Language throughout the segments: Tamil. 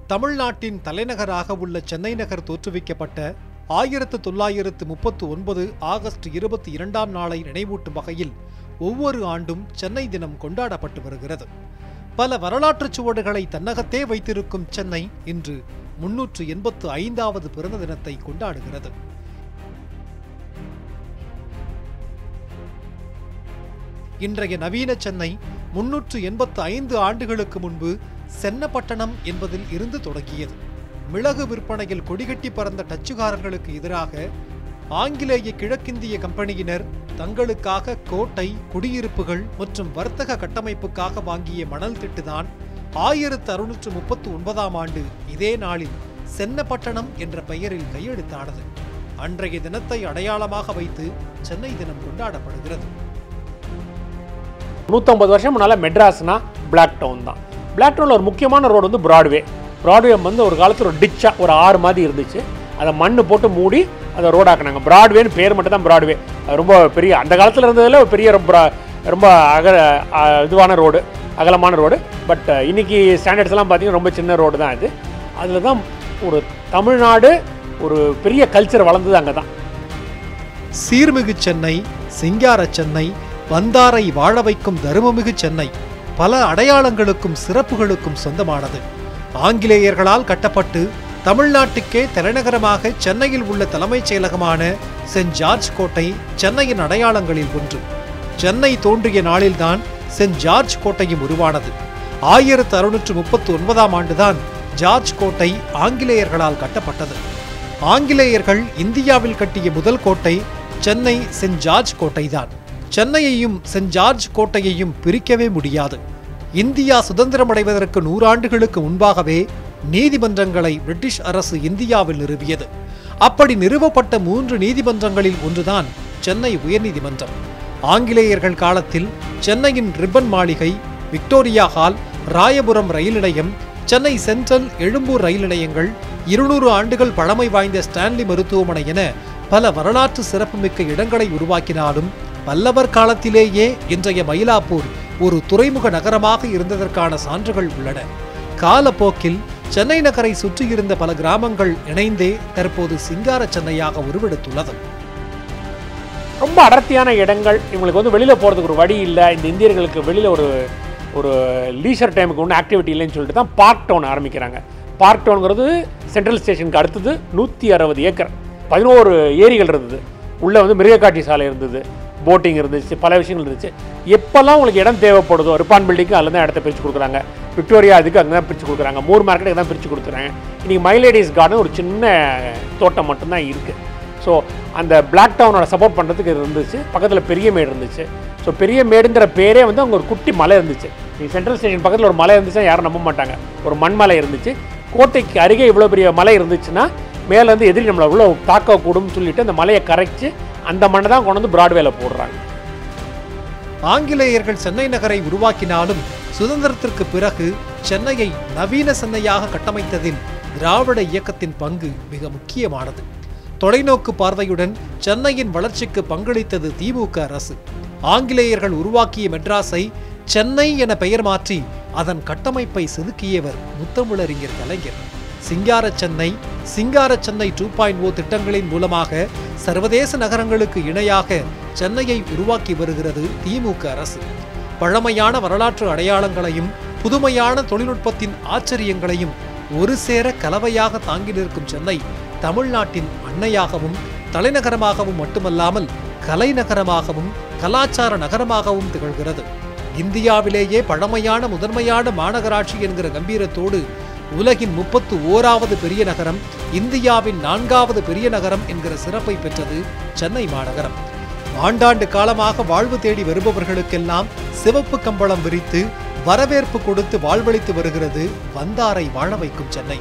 தமிழ்நாட்டின் தலைநகராக உள்ள சென்னை நகர் தோற்றுவிக்கப்பட்ட ஆயிரத்து தொள்ளாயிரத்து முப்பத்து ஒன்பது ஆகஸ்ட் இருபத்தி இரண்டாம் நாளை நினைவூட்டும் வகையில் ஒவ்வொரு ஆண்டும் சென்னை தினம் கொண்டாடப்பட்டு வருகிறது பல வரலாற்றுச் சுவடுகளை தன்னகத்தே வைத்திருக்கும் சென்னை இன்று முன்னூற்று எண்பத்து ஐந்தாவது பிறந்த தினத்தை கொண்டாடுகிறது இன்றைய நவீன சென்னை முன்னூற்று எண்பத்து ஐந்து ஆண்டுகளுக்கு முன்பு சென்னப்பட்டணம் என்பதில் இருந்து தொடங்கியது மிளகு விற்பனையில் கொடிகட்டி பறந்த டச்சுக்காரர்களுக்கு எதிராக ஆங்கிலேய கிழக்கிந்திய கம்பெனியினர் தங்களுக்காக கோட்டை குடியிருப்புகள் மற்றும் வர்த்தக கட்டமைப்புக்காக வாங்கிய மணல் திட்டுதான் ஆயிரத்து அறுநூற்று முப்பத்து ஒன்பதாம் ஆண்டு இதே நாளில் சென்னப்பட்டணம் என்ற பெயரில் கையெழுத்தானது அன்றைய தினத்தை அடையாளமாக வைத்து சென்னை தினம் கொண்டாடப்படுகிறது நூற்றம்பது வருஷம் முன்னால் மெட்ராஸ்னா பிளாக் டவுன் தான் பிளாக் டவுனில் ஒரு முக்கியமான ரோடு வந்து பிராட்வே பிராட்வே வந்து ஒரு காலத்தில் ஒரு டிச்சாக ஒரு ஆறு மாதிரி இருந்துச்சு அதை மண்ணு போட்டு மூடி அதை ரோடாக்குனாங்க பிராட்வேன்னு பேர் மட்டும் தான் பிராட்வே அது ரொம்ப பெரிய அந்த காலத்தில் இருந்ததில் ஒரு பெரிய ரொம்ப ரொம்ப அக அ, இதுவான ரோடு அகலமான ரோடு பட் இன்னைக்கு ஸ்டாண்டர்ட்ஸ் எல்லாம் பார்த்தீங்கன்னா ரொம்ப சின்ன ரோடு தான் இது அதில் தான் ஒரு தமிழ்நாடு ஒரு பெரிய கல்ச்சர் வளர்ந்தது அங்கே தான் சீர்மிகு சென்னை சிங்கார சென்னை வந்தாரை வாழ வைக்கும் தருமமிகு சென்னை பல அடையாளங்களுக்கும் சிறப்புகளுக்கும் சொந்தமானது ஆங்கிலேயர்களால் கட்டப்பட்டு தமிழ்நாட்டுக்கே தலைநகரமாக சென்னையில் உள்ள தலைமைச் செயலகமான சென்ட் ஜார்ஜ் கோட்டை சென்னையின் அடையாளங்களில் ஒன்று சென்னை தோன்றிய நாளில்தான் சென்ட் ஜார்ஜ் கோட்டையும் உருவானது ஆயிரத்து அறுநூற்று முப்பத்து ஒன்பதாம் ஆண்டுதான் ஜார்ஜ் கோட்டை ஆங்கிலேயர்களால் கட்டப்பட்டது ஆங்கிலேயர்கள் இந்தியாவில் கட்டிய முதல் கோட்டை சென்னை சென்ட் ஜார்ஜ் கோட்டைதான் சென்னையையும் சென்ட் ஜார்ஜ் கோட்டையையும் பிரிக்கவே முடியாது இந்தியா சுதந்திரமடைவதற்கு நூறாண்டுகளுக்கு முன்பாகவே நீதிமன்றங்களை பிரிட்டிஷ் அரசு இந்தியாவில் நிறுவியது அப்படி நிறுவப்பட்ட மூன்று நீதிமன்றங்களில் ஒன்றுதான் சென்னை உயர்நீதிமன்றம் ஆங்கிலேயர்கள் காலத்தில் சென்னையின் ரிப்பன் மாளிகை விக்டோரியா ஹால் ராயபுரம் ரயில் நிலையம் சென்னை சென்ட்ரல் எழும்பூர் ரயில் நிலையங்கள் இருநூறு ஆண்டுகள் பழமை வாய்ந்த ஸ்டான்லி மருத்துவமனை என பல வரலாற்று சிறப்புமிக்க இடங்களை உருவாக்கினாலும் பல்லவர் காலத்திலேயே இன்றைய மயிலாப்பூர் ஒரு துறைமுக நகரமாக இருந்ததற்கான சான்றுகள் உள்ளன காலப்போக்கில் சென்னை நகரை சுற்றியிருந்த பல கிராமங்கள் இணைந்தே தற்போது சிங்கார சென்னையாக உருவெடுத்துள்ளது ரொம்ப அடர்த்தியான இடங்கள் இவங்களுக்கு வந்து வெளியில் போகிறதுக்கு ஒரு வழி இல்லை இந்த இந்தியர்களுக்கு வெளியில் ஒரு ஒரு லீஷர் டைமுக்கு ஒன்றும் ஆக்டிவிட்டி இல்லைன்னு சொல்லிட்டு தான் பார்க் டவுன் ஆரம்பிக்கிறாங்க பார்க் டவுனுங்கிறது சென்ட்ரல் ஸ்டேஷனுக்கு அடுத்தது நூற்றி அறுபது ஏக்கர் பதினோரு ஏரிகள் இருந்தது உள்ளே வந்து மிருகக்காட்சி சாலை இருந்தது போட்டிங் இருந்துச்சு பல விஷயங்கள் இருந்துச்சு எப்போல்லாம் உங்களுக்கு இடம் தேவைப்படுதோ ரிப்பான் பில்டிங்க்கு அதில் தான் இடத்த பிரித்து கொடுக்குறாங்க விக்டோரியா அதுக்கு அங்கே தான் பிரித்து கொடுக்குறாங்க மூர் மார்க்கெட்டுக்கு தான் பிரித்து கொடுக்குறாங்க இன்றைக்கி மைலேடிஸ் கார்டன் ஒரு சின்ன தோட்டம் மட்டும்தான் இருக்குது ஸோ அந்த பிளாக் டவுனோட சப்போர்ட் பண்ணுறதுக்கு இருந்துச்சு பக்கத்தில் பெரிய மேடு இருந்துச்சு ஸோ பெரிய மேடுங்கிற பேரே வந்து அங்கே ஒரு குட்டி மலை இருந்துச்சு நீ சென்ட்ரல் ஸ்டேஷன் பக்கத்தில் ஒரு மலை இருந்துச்சுன்னா யாரும் நம்ப மாட்டாங்க ஒரு மண் மலை இருந்துச்சு கோட்டைக்கு அருகே இவ்வளோ பெரிய மலை இருந்துச்சுன்னா மேலேருந்து எதிரி நம்மளை இவ்வளோ தாக்கக்கூடும்னு சொல்லிட்டு அந்த மலையை கரைச்சி அந்த மண்ணை தான் கொண்டு வந்து பிராட்வேல போடுறாங்க ஆங்கிலேயர்கள் சென்னை நகரை உருவாக்கினாலும் சுதந்திரத்திற்கு பிறகு சென்னையை நவீன சென்னையாக கட்டமைத்ததில் திராவிட இயக்கத்தின் பங்கு மிக முக்கியமானது தொலைநோக்கு பார்வையுடன் சென்னையின் வளர்ச்சிக்கு பங்களித்தது திமுக அரசு ஆங்கிலேயர்கள் உருவாக்கிய மெட்ராஸை சென்னை என பெயர் மாற்றி அதன் கட்டமைப்பை செதுக்கியவர் முத்தமிழறிஞர் கலைஞர் சிங்கார சென்னை சிங்கார சென்னை டூ பாயிண்ட் ஓ திட்டங்களின் மூலமாக சர்வதேச நகரங்களுக்கு இணையாக சென்னையை உருவாக்கி வருகிறது திமுக அரசு பழமையான வரலாற்று அடையாளங்களையும் புதுமையான தொழில்நுட்பத்தின் ஆச்சரியங்களையும் ஒரு சேர கலவையாக தாங்கி நிற்கும் சென்னை தமிழ்நாட்டின் அன்னையாகவும் தலைநகரமாகவும் மட்டுமல்லாமல் கலைநகரமாகவும் கலாச்சார நகரமாகவும் திகழ்கிறது இந்தியாவிலேயே பழமையான முதன்மையான மாநகராட்சி என்கிற கம்பீரத்தோடு உலகின் முப்பத்து ஓராவது பெரிய நகரம் இந்தியாவின் நான்காவது பெரிய நகரம் என்கிற சிறப்பை பெற்றது சென்னை மாநகரம் ஆண்டாண்டு காலமாக வாழ்வு தேடி வருபவர்களுக்கெல்லாம் சிவப்பு கம்பளம் விரித்து வரவேற்பு கொடுத்து வாழ்வளித்து வருகிறது வந்தாரை வாழ வைக்கும் சென்னை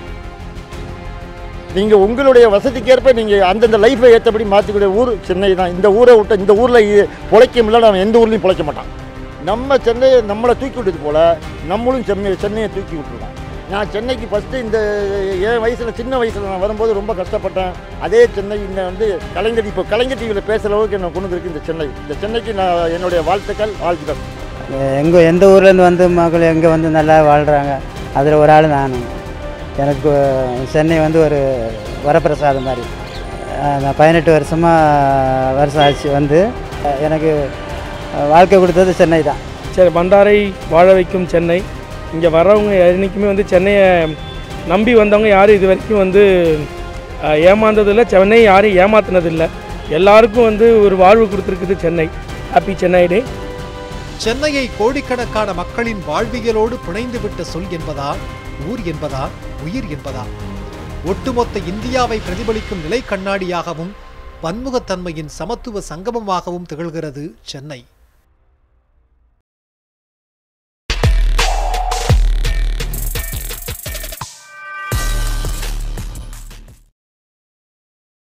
நீங்கள் உங்களுடைய வசதிக்கேற்ப நீங்கள் அந்தந்த லைஃப்பை ஏற்றபடி மாற்றிக்கூடிய ஊர் சென்னை தான் இந்த ஊரை விட்டு இந்த ஊரில் பிழைக்க முடியல நம்ம எந்த ஊர்லையும் பிழைக்க மாட்டான் நம்ம சென்னையை நம்மளை தூக்கி விட்டது போல் நம்மளும் சென்னை சென்னையை தூக்கி விட்டுருக்கோம் நான் சென்னைக்கு ஃபஸ்ட்டு இந்த என் வயசில் சின்ன வயசில் நான் வரும்போது ரொம்ப கஷ்டப்பட்டேன் அதே சென்னை இந்த வந்து கலைஞர் இப்போ கலைஞர் டிவியில் பேசுகிற அளவுக்கு என்ன கொண்டு வந்திருக்கு இந்த சென்னை இந்த சென்னைக்கு நான் என்னுடைய வாழ்த்துக்கள் வாழ்த்துக்கள் எங்கே எந்த ஊர்லேருந்து வந்து மக்கள் எங்கே வந்து நல்லா வாழ்கிறாங்க அதில் ஒரு ஆள் நானும் எனக்கு அஹ், சென்னை வந்து ஒரு வரப்பிரசாதம் மாதிரி அஹ், நான் பதினெட்டு வருஷமாக வருஷம் ஆச்சு வந்து அஹ், எனக்கு அஹ், வாழ்க்கை கொடுத்தது சென்னை தான் சரி பண்டாரை வாழ வைக்கும் சென்னை இங்கே வர்றவங்க என்றைக்குமே வந்து சென்னையை நம்பி வந்தவங்க யாரும் இது வரைக்கும் வந்து அஹ், ஏமாந்ததில்லை சென்னை யாரும் ஏமாத்தினதில்லை எல்லாருக்கும் வந்து ஒரு வாழ்வு கொடுத்துருக்குது சென்னை ஹாப்பி சென்னை டே சென்னையை கோடிக்கணக்கான மக்களின் வாழ்வியலோடு பிணைந்துவிட்ட சொல் என்பதா ஊர் என்பதா உயிர் என்பதா ஒட்டுமொத்த இந்தியாவை பிரதிபலிக்கும் நிலை கண்ணாடியாகவும் பன்முகத்தன்மையின் சமத்துவ சங்கமமாகவும் திகழ்கிறது சென்னை